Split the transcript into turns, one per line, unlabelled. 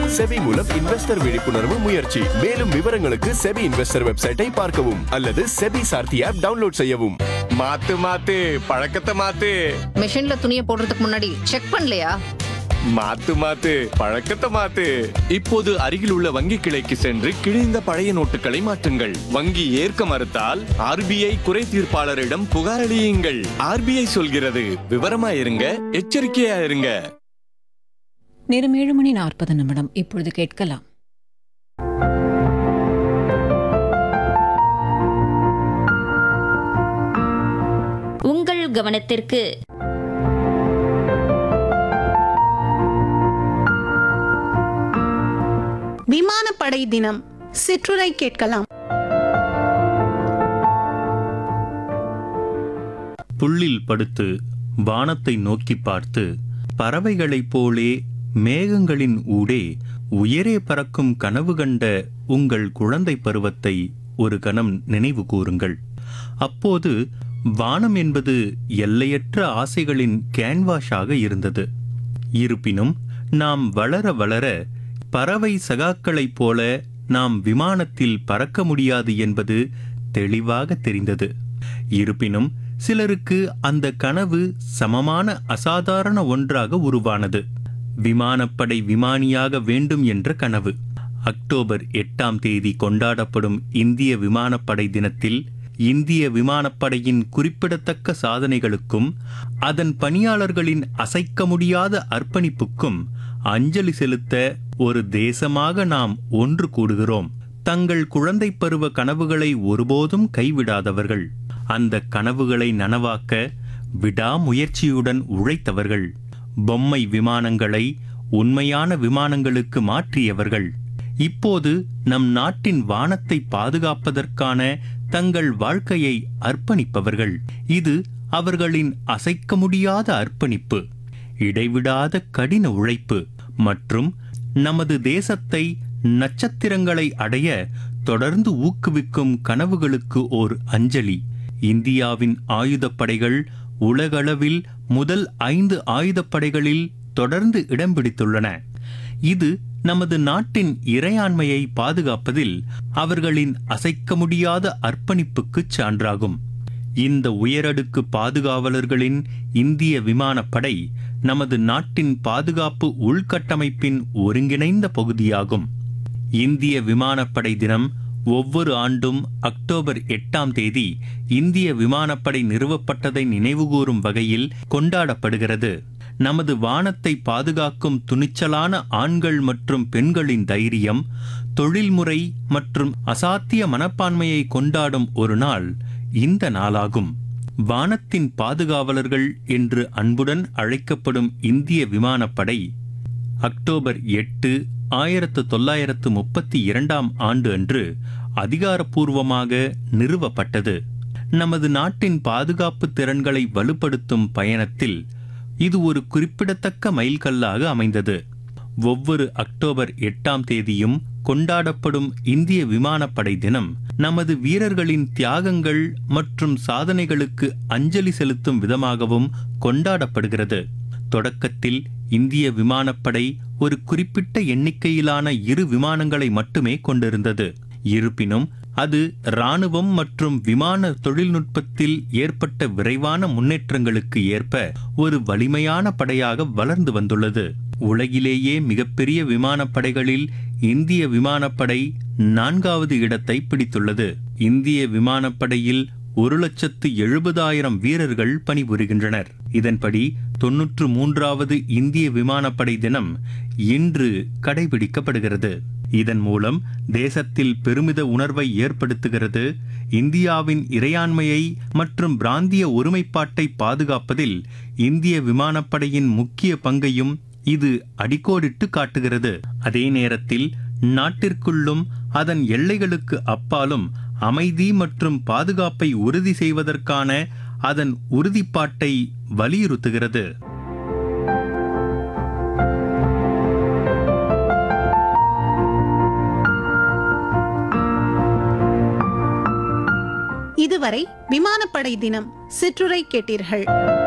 SEBI மூலம் investor விழிப்புணர்வு முயற்சி மேலும் விவரங்களுக்கு செபி இன்வெஸ்டர் வெப்சைட்டை பார்க்கவும் அல்லது செபி சார்த்தி ஆப் டவுன்லோட் செய்யவும்
மாத்து மாத்து பழக்கத்தை மாத்து
மிஷின்ல துணியை போடுறதுக்கு முன்னாடி செக் பண்ணலையா
மாத்து மாத்து பழக்கத்தை மாத்து இப்போது அருகில் உள்ள வங்கி கிளைக்கு சென்று கிழிந்த பழைய நோட்டுகளை மாற்றுங்கள் வங்கி ஏற்க மறுத்தால் ஆர்பிஐ குறை தீர்ப்பாளரிடம் புகாரளியுங்கள் ஆர்பிஐ சொல்கிறது விவரமா இருங்க எச்சரிக்கையா இருங்க
நேரம் ஏழு மணி நாற்பது நிமிடம் இப்பொழுது கேட்கலாம்
உங்கள் கவனத்திற்கு
விமானப்படை தினம் சிற்றுரை கேட்கலாம்
புல்லில் படுத்து வானத்தை நோக்கி பார்த்து பறவைகளைப் போலே மேகங்களின் ஊடே உயரே பறக்கும் கனவு கண்ட உங்கள் குழந்தை பருவத்தை ஒரு கணம் நினைவு கூறுங்கள் அப்போது வானம் என்பது எல்லையற்ற ஆசைகளின் கேன்வாஷாக இருந்தது இருப்பினும் நாம் வளர வளர பறவை சகாக்களைப் போல நாம் விமானத்தில் பறக்க முடியாது என்பது தெளிவாக தெரிந்தது இருப்பினும் சிலருக்கு அந்த கனவு சமமான அசாதாரண ஒன்றாக உருவானது விமானப்படை விமானியாக வேண்டும் என்ற கனவு அக்டோபர் எட்டாம் தேதி கொண்டாடப்படும் இந்திய விமானப்படை தினத்தில் இந்திய விமானப்படையின் குறிப்பிடத்தக்க சாதனைகளுக்கும் அதன் பணியாளர்களின் அசைக்க முடியாத அர்ப்பணிப்புக்கும் அஞ்சலி செலுத்த ஒரு தேசமாக நாம் ஒன்று கூடுகிறோம் தங்கள் குழந்தை பருவ கனவுகளை ஒருபோதும் கைவிடாதவர்கள் அந்த கனவுகளை நனவாக்க விடாமுயற்சியுடன் உழைத்தவர்கள் பொம்மை விமானங்களை உண்மையான விமானங்களுக்கு மாற்றியவர்கள் இப்போது நம் நாட்டின் வானத்தை பாதுகாப்பதற்கான தங்கள் வாழ்க்கையை அர்ப்பணிப்பவர்கள் இது அவர்களின் அசைக்க முடியாத அர்ப்பணிப்பு இடைவிடாத கடின உழைப்பு மற்றும் நமது தேசத்தை நட்சத்திரங்களை அடைய தொடர்ந்து ஊக்குவிக்கும் கனவுகளுக்கு ஓர் அஞ்சலி இந்தியாவின் ஆயுதப்படைகள் உலகளவில் முதல் ஐந்து ஆயுதப்படைகளில் தொடர்ந்து இடம் பிடித்துள்ளன இது நமது நாட்டின் இறையாண்மையை பாதுகாப்பதில் அவர்களின் அசைக்க முடியாத அர்ப்பணிப்புக்குச் சான்றாகும் இந்த உயரடுக்கு பாதுகாவலர்களின் இந்திய விமானப்படை நமது நாட்டின் பாதுகாப்பு உள்கட்டமைப்பின் ஒருங்கிணைந்த பகுதியாகும் இந்திய விமானப்படை தினம் ஒவ்வொரு ஆண்டும் அக்டோபர் எட்டாம் தேதி இந்திய விமானப்படை நிறுவப்பட்டதை நினைவுகூரும் வகையில் கொண்டாடப்படுகிறது நமது வானத்தை பாதுகாக்கும் துணிச்சலான ஆண்கள் மற்றும் பெண்களின் தைரியம் தொழில்முறை மற்றும் அசாத்திய மனப்பான்மையை கொண்டாடும் ஒரு நாள் இந்த நாளாகும் வானத்தின் பாதுகாவலர்கள் என்று அன்புடன் அழைக்கப்படும் இந்திய விமானப்படை அக்டோபர் எட்டு ஆயிரத்து தொள்ளாயிரத்து முப்பத்தி இரண்டாம் ஆண்டு அன்று அதிகாரப்பூர்வமாக நிறுவப்பட்டது நமது நாட்டின் பாதுகாப்பு திறன்களை வலுப்படுத்தும் பயணத்தில் இது ஒரு குறிப்பிடத்தக்க மைல்கல்லாக அமைந்தது ஒவ்வொரு அக்டோபர் எட்டாம் தேதியும் கொண்டாடப்படும் இந்திய விமானப்படை தினம் நமது வீரர்களின் தியாகங்கள் மற்றும் சாதனைகளுக்கு அஞ்சலி செலுத்தும் விதமாகவும் கொண்டாடப்படுகிறது தொடக்கத்தில் இந்திய விமானப்படை ஒரு குறிப்பிட்ட எண்ணிக்கையிலான இரு விமானங்களை மட்டுமே கொண்டிருந்தது இருப்பினும் அது இராணுவம் மற்றும் விமான தொழில்நுட்பத்தில் ஏற்பட்ட விரைவான முன்னேற்றங்களுக்கு ஏற்ப ஒரு வலிமையான படையாக வளர்ந்து வந்துள்ளது உலகிலேயே மிகப்பெரிய விமானப்படைகளில் இந்திய விமானப்படை நான்காவது இடத்தை பிடித்துள்ளது இந்திய விமானப்படையில் ஒரு லட்சத்து எழுபதாயிரம் வீரர்கள் பணிபுரிகின்றனர் இதன்படி தொன்னூற்று மூன்றாவது இந்திய விமானப்படை தினம் இன்று கடைபிடிக்கப்படுகிறது இதன் மூலம் தேசத்தில் பெருமித உணர்வை ஏற்படுத்துகிறது இந்தியாவின் இறையாண்மையை மற்றும் பிராந்திய ஒருமைப்பாட்டை பாதுகாப்பதில் இந்திய விமானப்படையின் முக்கிய பங்கையும் இது அடிக்கோடிட்டு காட்டுகிறது அதே நேரத்தில் நாட்டிற்குள்ளும் அதன் எல்லைகளுக்கு அப்பாலும் அமைதி மற்றும் பாதுகாப்பை உறுதி செய்வதற்கான அதன் உறுதிப்பாட்டை வலியுறுத்துகிறது
இதுவரை விமானப்படை தினம் சிற்றுரை கேட்டீர்கள்